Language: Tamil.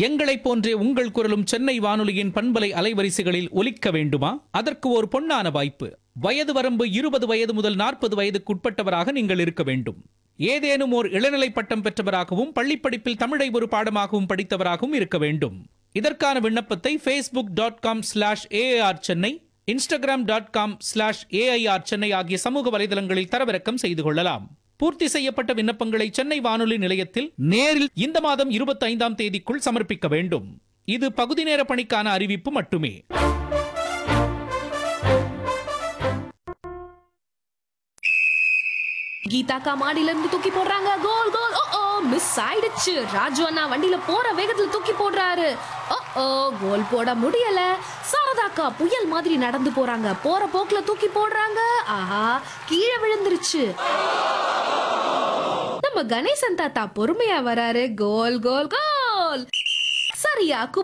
எங்களைப் போன்றே உங்கள் குரலும் சென்னை வானொலியின் பண்பலை அலைவரிசைகளில் ஒலிக்க வேண்டுமா அதற்கு ஒரு பொன்னான வாய்ப்பு வயது வரம்பு இருபது வயது முதல் நாற்பது வயதுக்குட்பட்டவராக நீங்கள் இருக்க வேண்டும் ஏதேனும் ஓர் இளநிலை பட்டம் பெற்றவராகவும் பள்ளிப்படிப்பில் தமிழை ஒரு பாடமாகவும் படித்தவராகவும் இருக்க வேண்டும் இதற்கான விண்ணப்பத்தை Facebook dot com slash AIR Chennai Instagram dot com slash AIR Chennai ஆகிய சமூக வலைதளங்களில் தரவிறக்கம் செய்து கொள்ளலாம் பூர்த்தி செய்யப்பட்ட விண்ணப்பங்களை சென்னை வானொலி நிலையத்தில் நேரில் இந்த மாதம் இருபத்தி ஐந்தாம் தேதிக்குள் சமர்ப்பிக்க வேண்டும் இது பகுதி நேர பணிக்கான அறிவிப்பு மட்டுமே கீதா அக்கா மாடியில இருந்து தூக்கி போடுறாங்க கோல் கோல் ஓ ஓ மிஸ் ஆயிடுச்சு ராஜு அண்ணா வண்டியில போற வேகத்துல தூக்கி போடுறாரு ஓ ஓ கோல் போட முடியல சாரதா அக்கா புயல் மாதிரி நடந்து போறாங்க போற போக்குல தூக்கி போடுறாங்க ஆஹா கீழே விழுந்துருச்சு நம்ம கணேசன் தாத்தா பொறுமையா வராரு கோல் கோல் கோல் சரியா